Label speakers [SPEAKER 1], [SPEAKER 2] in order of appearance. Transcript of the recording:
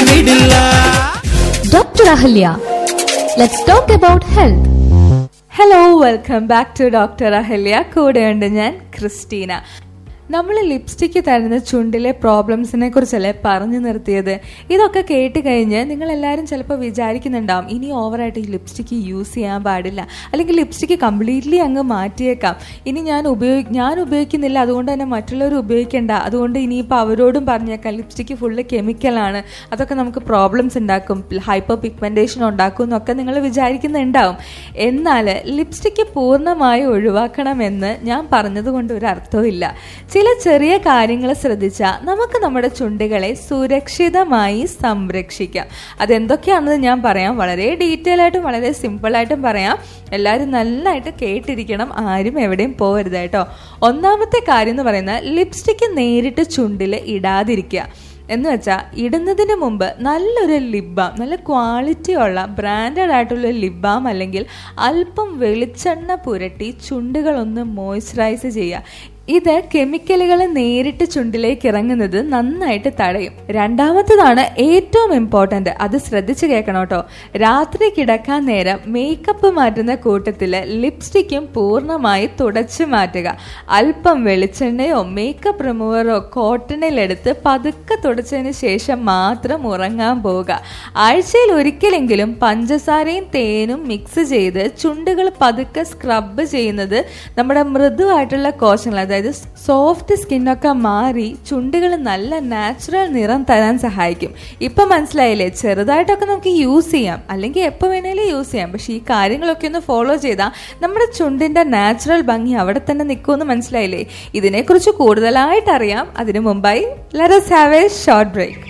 [SPEAKER 1] വിടില്ല
[SPEAKER 2] Dr. Ahalya. Let's talk about health.
[SPEAKER 3] Hello welcome back to doctor Ahalya കൂടെയുണ്ട് ഞാൻ Christina നമ്മൾ ലിപ്സ്റ്റിക്ക് തരുന്ന ചുണ്ടിലെ പ്രോബ്ലംസിനെ കുറിച്ചല്ലേ പറഞ്ഞു നിർത്തിയത് ഇതൊക്കെ കേട്ട് കഴിഞ്ഞ് നിങ്ങൾ എല്ലാവരും ചിലപ്പോൾ വിചാരിക്കുന്നുണ്ടാവും ഇനി ഓവറായിട്ട് ഈ ലിപ്സ്റ്റിക്ക് യൂസ് ചെയ്യാൻ പാടില്ല അല്ലെങ്കിൽ ലിപ്സ്റ്റിക്ക് കംപ്ലീറ്റ്ലി അങ്ങ് മാറ്റിയേക്കാം ഇനി ഞാൻ ഉപയോഗി ഞാൻ ഉപയോഗിക്കുന്നില്ല അതുകൊണ്ട് തന്നെ മറ്റുള്ളവർ ഉപയോഗിക്കേണ്ട അതുകൊണ്ട് ഇനിയിപ്പോൾ അവരോടും പറഞ്ഞേക്കാം ലിപ്സ്റ്റിക്ക് ഫുള്ള് കെമിക്കലാണ് അതൊക്കെ നമുക്ക് പ്രോബ്ലംസ് ഉണ്ടാക്കും ഹൈപ്പർ പിഗ്മെൻറ്റേഷൻ ഉണ്ടാക്കും എന്നൊക്കെ നിങ്ങൾ വിചാരിക്കുന്നുണ്ടാവും എന്നാൽ ലിപ്സ്റ്റിക്ക് പൂർണ്ണമായി ഒഴിവാക്കണമെന്ന് ഞാൻ പറഞ്ഞതുകൊണ്ട് ഒരു അർത്ഥമില്ല ചില ചെറിയ കാര്യങ്ങൾ ശ്രദ്ധിച്ചാൽ നമുക്ക് നമ്മുടെ ചുണ്ടുകളെ സുരക്ഷിതമായി സംരക്ഷിക്കാം അതെന്തൊക്കെയാണെന്ന് ഞാൻ പറയാം വളരെ ഡീറ്റെയിൽ ആയിട്ടും വളരെ സിമ്പിളായിട്ടും പറയാം എല്ലാവരും നന്നായിട്ട് കേട്ടിരിക്കണം ആരും എവിടെയും പോകരുത് കേട്ടോ ഒന്നാമത്തെ കാര്യം എന്ന് പറയുന്നത് ലിപ്സ്റ്റിക്ക് നേരിട്ട് ചുണ്ടിൽ ഇടാതിരിക്കുക എന്ന് വെച്ചാൽ ഇടുന്നതിന് മുമ്പ് നല്ലൊരു ലിപ് ബാം നല്ല ക്വാളിറ്റി ഉള്ള ബ്രാൻഡഡ് ആയിട്ടുള്ള ലിപ് ബാം അല്ലെങ്കിൽ അല്പം വെളിച്ചെണ്ണ പുരട്ടി ചുണ്ടുകളൊന്ന് മോയ്സ്ചറൈസ് ചെയ്യുക ഇത് കെമിക്കലുകൾ നേരിട്ട് ചുണ്ടിലേക്ക് ഇറങ്ങുന്നത് നന്നായിട്ട് തടയും രണ്ടാമത്തതാണ് ഏറ്റവും ഇമ്പോർട്ടൻ്റ് അത് ശ്രദ്ധിച്ചു കേൾക്കണം കേട്ടോ രാത്രി കിടക്കാൻ നേരം മേക്കപ്പ് മാറ്റുന്ന കൂട്ടത്തിൽ ലിപ്സ്റ്റിക്കും പൂർണ്ണമായി തുടച്ചു മാറ്റുക അല്പം വെളിച്ചെണ്ണയോ മേക്കപ്പ് റിമൂവറോ കോട്ടണിലെടുത്ത് പതുക്കെ തുടച്ചതിന് ശേഷം മാത്രം ഉറങ്ങാൻ പോവുക ആഴ്ചയിൽ ഒരിക്കലെങ്കിലും പഞ്ചസാരയും തേനും മിക്സ് ചെയ്ത് ചുണ്ടുകൾ പതുക്കെ സ്ക്രബ് ചെയ്യുന്നത് നമ്മുടെ മൃദുവായിട്ടുള്ള കോശങ്ങൾ അതായത് സോഫ്റ്റ് സ്കിന്നൊക്കെ മാറി ചുണ്ടുകൾ നല്ല നാച്ചുറൽ നിറം തരാൻ സഹായിക്കും ഇപ്പൊ മനസ്സിലായില്ലേ ചെറുതായിട്ടൊക്കെ നമുക്ക് യൂസ് ചെയ്യാം അല്ലെങ്കിൽ എപ്പോൾ വേണേലും യൂസ് ചെയ്യാം പക്ഷെ ഈ കാര്യങ്ങളൊക്കെ ഒന്ന് ഫോളോ ചെയ്താൽ നമ്മുടെ ചുണ്ടിന്റെ നാച്ചുറൽ ഭംഗി അവിടെ തന്നെ നിൽക്കുമെന്ന് മനസ്സിലായില്ലേ ഇതിനെക്കുറിച്ച് കൂടുതലായിട്ട് അറിയാം അതിനു മുമ്പായി let's have a short break